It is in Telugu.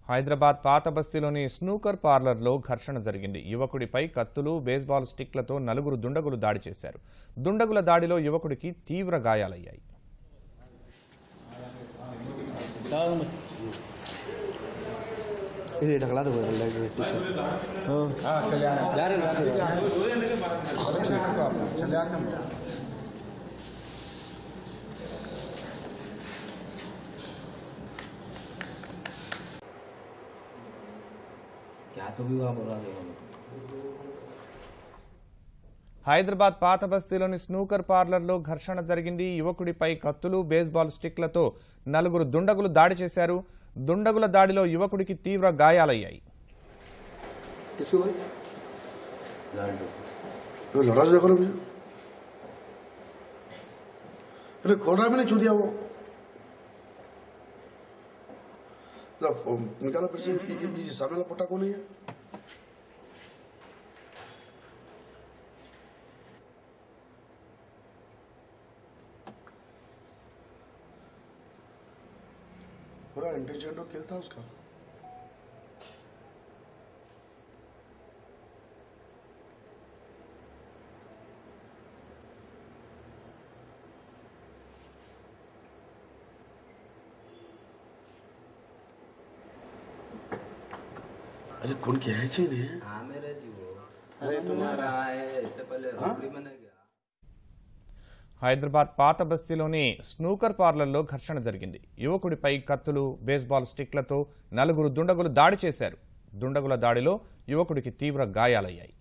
హైదరాబాద్ పాత బస్తీలోని స్నూకర్ పార్లర్లో ఘర్షణ జరిగింది యువకుడిపై కత్తులు బేస్బాల్ స్టిక్లతో నలుగురు దుండగులు దాడి చేశారు దుండగుల దాడిలో యువకుడికి తీవ్ర గాయాలయ్యాయి ఇది ढकला दो लाइट टी हाँ चले आना जा रहे जा रहे चले आना चले आना क्या तो भी हुआ बोला देखो హైదరాబాద్ పాత బస్తీలోని స్నూకర్ పార్లర్లో ఘర్షణ జరిగింది యువకుడిపై కత్తులు బేస్బాల్ స్టిక్లతో నలుగురు దుండగులు దాడి చేశారు దుండగుల దాడిలో యువకుడికి తీవ్ర గాయాలయ్యాయి किसको भाई लालटू तो लड़ा से करो मुझे अरे खोल रहा भी नहीं छू दिया वो ला, वो निकालो फिर से ये- ये- ये सामने वाला पट्टा कौन है ये? पूरा इंटेलिजेंट खेल था उसका अरे कौन क्या है चाहिए हाँ मेरे जी वो अरे तुम्हारा है इससे पहले रोकड़ी में नहीं गया హైదరాబాద్ పాత బస్తీలోని స్నూకర్ పార్లర్లో ఘర్షణ జరిగింది యువకుడిపై కత్తులు బేస్బాల్ స్టిక్లతో నలుగురు దుండగులు దాడి చేశారు దుండగుల దాడిలో యువకుడికి తీవ్ర గాయాలయ్యాయి